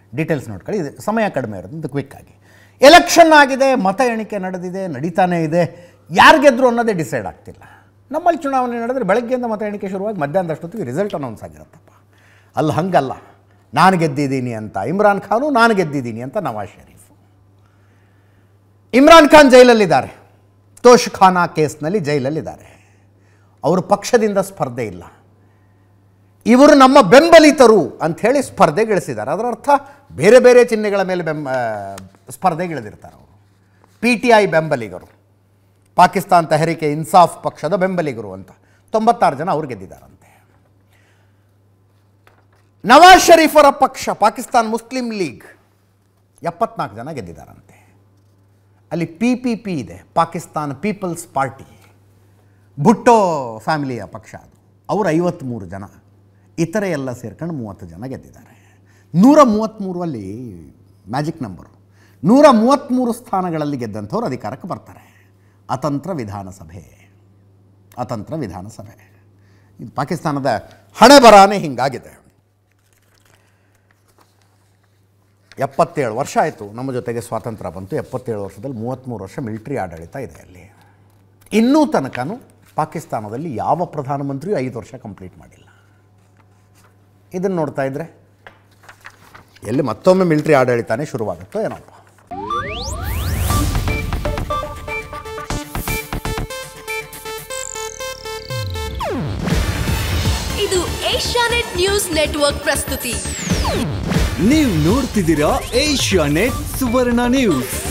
details ನೋಡ್ಕೊಳ್ಳಿ ಇದು ಸಮಯ ಕಡಿಮೆ ಇರೋದು ಕ್ವಿಕ್ ಆಗಿ ಎಲೆಕ್ಷನ್ ಆಗಿದೆ ಮತ ಎಣಿಕೆ ನಡೆದಿದೆ ನಡೀತಾನೇ ಇದೆ ಯಾರು ಗೆದ್ರು ಅನ್ನೋದೇ ಡಿಸೈಡ್ ಆಗ್ತಿಲ್ಲ ನಮ್ಮಲ್ಲಿ ಚುನಾವಣೆ ನಡೆದ್ರೆ ಬೆಳಗ್ಗೆಯಿಂದ ಮತ ಎಣಿಕೆ ಶುರುವಾಗಿ ಮಧ್ಯಾಹ್ನದಷ್ಟೊತ್ತಿಗೆ ರಿಸಲ್ಟ್ ಅನೌನ್ಸ್ ಆಗಿರುತ್ತಪ್ಪ ಅಲ್ಲಿ ಹಂಗಲ್ಲ ನಾನು ಗೆದ್ದಿದ್ದೀನಿ ಅಂತ ಇಮ್ರಾನ್ ಖಾನು ನಾನು ಗೆದ್ದಿದ್ದೀನಿ ಅಂತ ನವಾಜ್ ಶರೀಫ್ ಇಮ್ರಾನ್ ಖಾನ್ ಜೈಲಲ್ಲಿದ್ದಾರೆ ತೋಷ್ ಖಾನಾ ಕೇಸ್ನಲ್ಲಿ ಜೈಲಲ್ಲಿದ್ದಾರೆ ಅವರು ಪಕ್ಷದಿಂದ ಸ್ಪರ್ಧೆ ಇಲ್ಲ ಇವರು ನಮ್ಮ ಬೆಂಬಲಿತರು ಅಂಥೇಳಿ ಸ್ಪರ್ಧೆಗಿಳಿಸಿದ್ದಾರೆ ಅದರ ಅರ್ಥ ಬೇರೆ ಬೇರೆ ಚಿಹ್ನೆಗಳ ಮೇಲೆ ಬೆಂಬ ಸ್ಪರ್ಧೆಗಿಳಿದಿರ್ತಾರೆ ಅವರು ಪಿ ಟಿ ಐ ಬೆಂಬಲಿಗರು ಪಾಕಿಸ್ತಾನ್ ತೆಹರಿಕೆ ಇನ್ಸಾಫ್ ಪಕ್ಷದ ಬೆಂಬಲಿಗರು ಅಂತ ತೊಂಬತ್ತಾರು ಜನ ಅವ್ರು ಗೆದ್ದಿದ್ದಾರಂತೆ ನವಾಜ್ ಶರೀಫರ ಪಕ್ಷ ಪಾಕಿಸ್ತಾನ್ ಮುಸ್ಲಿಂ ಲೀಗ್ ಎಪ್ಪತ್ನಾಲ್ಕು ಜನ ಗೆದ್ದಿದ್ದಾರಂತೆ ಅಲ್ಲಿ ಪಿ ಪಿ ಪಿ ಇದೆ ಪಾಕಿಸ್ತಾನ್ ಪೀಪಲ್ಸ್ ಪಾರ್ಟಿ ಭುಟ್ಟೋ ಫ್ಯಾಮಿಲಿಯ ಪಕ್ಷ ಅದು ಅವರು ಐವತ್ತ್ಮೂರು ಜನ ಇತರೆ ಎಲ್ಲ ಸೇರ್ಕೊಂಡು ಮೂವತ್ತು ಜನ ಗೆದ್ದಿದ್ದಾರೆ ನೂರ ಮೂವತ್ತ್ಮೂರು ಅಲ್ಲಿ ಮ್ಯಾಜಿಕ್ ನಂಬರು ನೂರ ಮೂವತ್ತ್ಮೂರು ಸ್ಥಾನಗಳಲ್ಲಿ ಗೆದ್ದಂಥವ್ರು ಅಧಿಕಾರಕ್ಕೆ ಬರ್ತಾರೆ ಅತಂತ್ರ ವಿಧಾನಸಭೆ ಅತಂತ್ರ ವಿಧಾನಸಭೆ ಇದು ಪಾಕಿಸ್ತಾನದ ಹಣೆ ಬರಾನೇ ಹಿಂಗಾಗಿದೆ ಎಪ್ಪತ್ತೇಳು ವರ್ಷ ಆಯಿತು ನಮ್ಮ ಜೊತೆಗೆ ಸ್ವಾತಂತ್ರ್ಯ ಬಂತು ಎಪ್ಪತ್ತೇಳು ವರ್ಷದಲ್ಲಿ ಮೂವತ್ತ್ಮೂರು ವರ್ಷ ಮಿಲಿಟ್ರಿ ಆಡಳಿತ ಇದೆ ಅಲ್ಲಿ ಇನ್ನೂ ತನಕನೂ ಪಾಕಿಸ್ತಾನದಲ್ಲಿ ಯಾವ ಪ್ರಧಾನಮಂತ್ರಿಯೂ ಐದು ವರ್ಷ ಕಂಪ್ಲೀಟ್ ಮಾಡಿಲ್ಲ ಇದನ್ನು ನೋಡ್ತಾ ಇದ್ದರೆ ಎಲ್ಲಿ ಮತ್ತೊಮ್ಮೆ ಮಿಲಿಟ್ರಿ ಆಡಳಿತನೇ ಶುರುವಾಗುತ್ತೋ ಏನಪ್ಪ ಇದು ಏಷ್ಯಾನೆಟ್ ನ್ಯೂಸ್ ನೆಟ್ವರ್ಕ್ ಪ್ರಸ್ತುತಿ ನೀವು ನೋಡ್ತಿದ್ದೀರಾ ಏಷ್ಯಾ ನೆಟ್ ಸುವರ್ಣ ನ್ಯೂಸ್